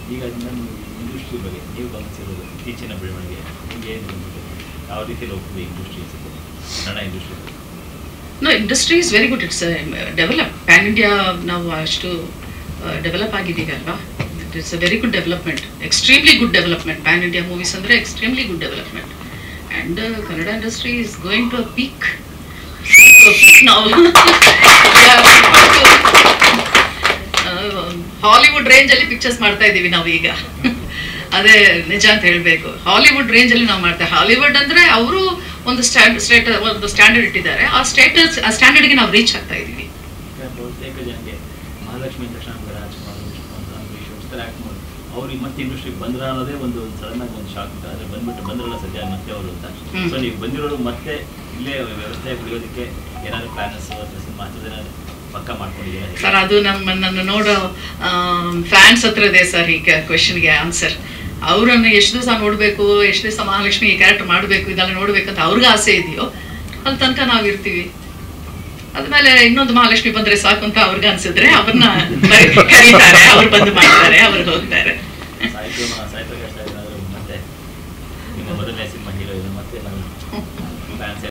ಈಗ ನಮ್ಮ ಇಂಡಸ್ಟ್ರಿ ಬಗ್ಗೆ ನೀವು ಗಮನಿಸಿರೋದು ಇತ್ತೀಚಿನ ಬೆಳವಣಿಗೆ ನಿಮಗೆ ಏನು ಬಂದಿದೆ ಯಾವ ರೀತಿಯಲ್ಲಿ ಹೋಗ್ತದೆ ಇಂಡಸ್ಟ್ರಿ ಅನ್ಸುತ್ತೆ Kannada industry no industry is very good it's develop pan India ನಾವು ಅಷ್ಟು ಡೆವಲಪ್ ಆಗಿದ್ದೀವಿ ಅಲ್ವಾ it's a very good development extremely good development pan India movies ಅಂದರೆ extremely good development and Kannada industry is going to a peak ನಾವು Hollywood ರೇಂಜಲ್ಲಿ pictures ಮಾಡ್ತಾ ಇದ್ದೀವಿ ನಾವು ಈಗ ಅದೇ ನಿಜ ಅಂತ ಹೇಳಬೇಕು ಹಾಲಿವುಡ್ ರೇಂಜಲ್ಲಿ ನಾವು ಮಾಡ್ತೇವೆ ಹಾಲಿವುಡ್ ಅಂದರೆ ಅವರು ಒಂದು ಸ್ಟ್ಯಾಂಡ್ ಸ್ಟೇಟ್ ಒಂದು ಸ್ಟ್ಯಾಂಡರ್ಡ್ ಇಟ್ಟಿದ್ದಾರೆ ಆ ಸ್ಟೇಟಸ್ ಆ ಸ್ಟ್ಯಾಂಡರ್ಡ್ಗೆ ನಾವು ರೀಚ್ ಆಗ್ತಾ ಇದ್ದೀವಿ ಈಗ ಬಹುತೇಕ ಜನಕ್ಕೆ ಮಹಾಲಕ್ಷ್ಮಿ ತಕ್ಷಣ ರಾಜ್ಕುಮಾರ್ ವಿಷ್ಣುವಂತ ಅಂಬರೀಷ್ ಇಷ್ಟೆಲ್ಲ ಆ್ಯಕ್ಟ್ ಮಾಡಿ ಅವ್ರಿಗೆ ಮತ್ತೆ ಇಂಡಸ್ಟ್ರಿಗೆ ಬಂದ್ರ ಅನ್ನೋದೇ ಒಂದು ಸಡನ್ ಆಗಿ ಒಂದು ಶಾಕ್ ಅಂತ ಆದರೆ ಬಂದ್ಬಿಟ್ಟು ಬಂದ್ರಲ್ಲ ಸದ್ಯ ಮತ್ತೆ ಅವರು ಅಂತ ಹ್ಮ್. ಸೊ ನೀವು ಬಂದಿರೋರು ಮತ್ತೆ ಇಲ್ಲೇ ವ್ಯವಸ್ಥೆ ಉಳಿಯೋದಕ್ಕೆ ಏನಾದ್ರು ಪ್ಲಾನಸ್ ಅಥವಾ ಸಿನಿಮಾ ಏನಾದ್ರು ಪಕ್ಕ ಮಾಡ್ಕೊಂಡಿದ್ದೀರಾ ಸರ್ ಅದು ನಮ್ಮ ನನ್ನ ನೋಡೋ ಫ್ಯಾನ್ಸ್ ಹತ್ರ ಇದೆ ಸರ್ ಈ ಕ್ವೆಶನ್ಗೆ ಆನ್ಸರ್ ಅವರನ್ನು ಎಷ್ಟು ದಿವಸ ನೋಡಬೇಕು ಎಷ್ಟು ದಿವಸ ಮಹಾಲಕ್ಷ್ಮಿ ಈ ಕ್ಯಾರೆಕ್ಟರ್ ಮಾಡಬೇಕು ಇದೆಲ್ಲ ನೋಡ್ಬೇಕಂತ ಅವ್ರಿಗೆ ಆಸೆ ಇದೆಯೋ ಅಲ್ಲಿ ತನಕ ನಾವು ಇರ್ತೀವಿ ಅದ್ಮೇಲೆ ಇನ್ನೊಂದು ಮಹಾಲಕ್ಷ್ಮಿ ಬಂದ್ರೆ ಸಾಕು ಅಂತ ಅವ್ರಿಗೆ ಅನ್ಸಿದ್ರೆ ಅವ್ರನ್ನ ಕರೀತಾರೆ ಅವ್ರು ಬಂದು ಮಾಡ್ತಾರೆ ಅವ್ರು ಹೋಗ್ತಾರೆ ಸಾಹಿತ್ಯ ಸಾಹಿತ್ಯ ಕಷ್ಟ ಏನಾದರೂ ಮತ್ತೆ ನಿಮ್ಮ ಮೊದಲನೇ ಸಿನಿಮಾ ಹೀರೋ ಇದು ಮತ್ತೆ ನಾವು ಫ್ಯಾನ್ಸ್